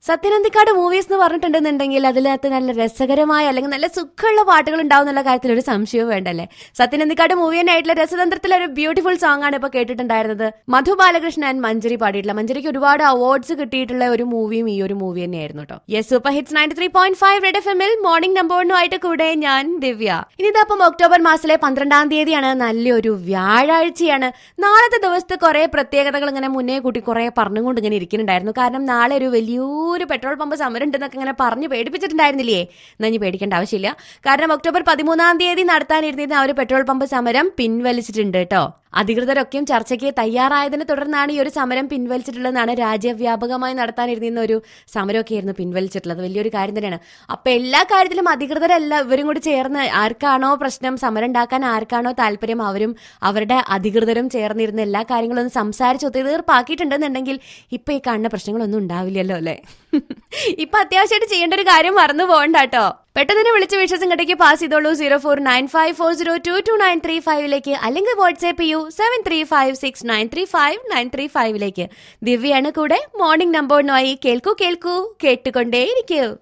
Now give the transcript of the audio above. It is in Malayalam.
സത്യനന്ദിക്കാട് മൂവീസ് എന്ന് പറഞ്ഞിട്ടുണ്ടെന്നുണ്ടെങ്കിൽ അതിനകത്ത് നല്ല രസകരമായ അല്ലെങ്കിൽ നല്ല സുഖമുള്ള പാട്ടുകൾ ഉണ്ടാവും എന്നുള്ള കാര്യത്തിൽ ഒരു സംശയവും വേണ്ടല്ലേ സത്യനന്ദിക്കാട് മൂവി ആയിട്ടുള്ള രസതന്ത്രത്തിലെ ഒരു ബ്യൂട്ടിഫുൾ സോങ് ആണ് ഇപ്പൊ കേട്ടിട്ടുണ്ടായിരുന്നത് മധു ബാലകൃഷ്ണൻ ആൻഡ് മഞ്ജരി പാടിയിട്ടുള്ള മഞ്ജരിക്ക് ഒരുപാട് അവാർഡ്സ് കിട്ടിയിട്ടുള്ള ഒരു മൂവിയും ഈ ഒരു മൂവി തന്നെയായിരുന്നു കേട്ടോ yes super hits ninety three point five red F എമ്മിൽ മോർണിംഗ് നമ്പറിനുമായിട്ട് കൂടെ ഞാൻ ദിവ്യ ഇനിതപ്പം ഒക്ടോബർ മാസത്തിലെ പന്ത്രണ്ടാം തീയതിയാണ് നല്ലൊരു വ്യാഴാഴ്ചയാണ് നാളത്തെ ദിവസത്തെ കുറെ പ്രത്യേകതകൾ ഇങ്ങനെ മുന്നേ കൂട്ടി കുറെ പറഞ്ഞുകൊണ്ട് ഇങ്ങനെ ഇരിക്കുന്നുണ്ടായിരുന്നു കാരണം നാളെ ഒരു വലിയൊരു പെട്രോൾ പമ്പ് സമരം ഉണ്ടെന്നൊക്കെ ഇങ്ങനെ പറഞ്ഞു പേടിപ്പിച്ചിട്ടുണ്ടായിരുന്നില്ലേ എന്നാ ഇനി പേടിക്കേണ്ട ആവശ്യമില്ല കാരണം ഒക്ടോബർ പതിമൂന്നാം തീയതി നടത്താനിരുന്നിരുന്ന ആ ഒരു പെട്രോൾ പമ്പ് സമരം പിൻവലിച്ചിട്ടുണ്ട് കേട്ടോ അധികൃതരൊക്കെയും ചർച്ചയ്ക്ക് തയ്യാറായതിനെ തുടർന്നാണ് ഈ ഒരു സമരം പിൻവലിച്ചിട്ടുള്ളതെന്നാണ് രാജ്യവ്യാപകമായി നടത്താനിരുന്ന ഒരു സമരമൊക്കെ ആയിരുന്നു പിൻവലിച്ചിട്ടുള്ളത് വലിയൊരു കാര്യം തന്നെയാണ് അപ്പൊ എല്ലാ കാര്യത്തിലും അധികൃതരല്ല ഇവരും കൂടി ചേർന്ന് ആർക്കാണോ പ്രശ്നം സമരം ഉണ്ടാക്കാൻ ആർക്കാണോ താല്പര്യം അവരും അവരുടെ അധികൃതരും ചേർന്നിരുന്ന എല്ലാ കാര്യങ്ങളും ഒന്ന് സംസാരിച്ച് ഒത്തുതീർപ്പാക്കിയിട്ടുണ്ടെന്നുണ്ടെങ്കിൽ ഇപ്പൊ ഈ കാണുന്ന പ്രശ്നങ്ങളൊന്നും ഉണ്ടാവില്ലല്ലോ അല്ലെ ഇപ്പൊ അത്യാവശ്യമായിട്ട് ചെയ്യേണ്ട ഒരു കാര്യം മറന്നു പോകണ്ട കേട്ടോ പെട്ടെന്ന് തന്നെ വിളിച്ച് വിശ്വസം ഇങ്ങോട്ടേക്ക് പാസ് ചെയ്തോളൂ zero four nine five four zero two two nine three ഫൈവിലേക്ക് അല്ലെങ്കിൽ വാട്സ്ആപ്പ് ചെയ്യൂ seven three five six nine three five nine three ഫൈവിലേക്ക് ദിവ്യയാണ് കൂടെ മോർണിംഗ് നമ്പറിനുമായി കേൾക്കൂ കേൾക്കൂ കേട്ടുകൊണ്ടേയിരിക്കൂ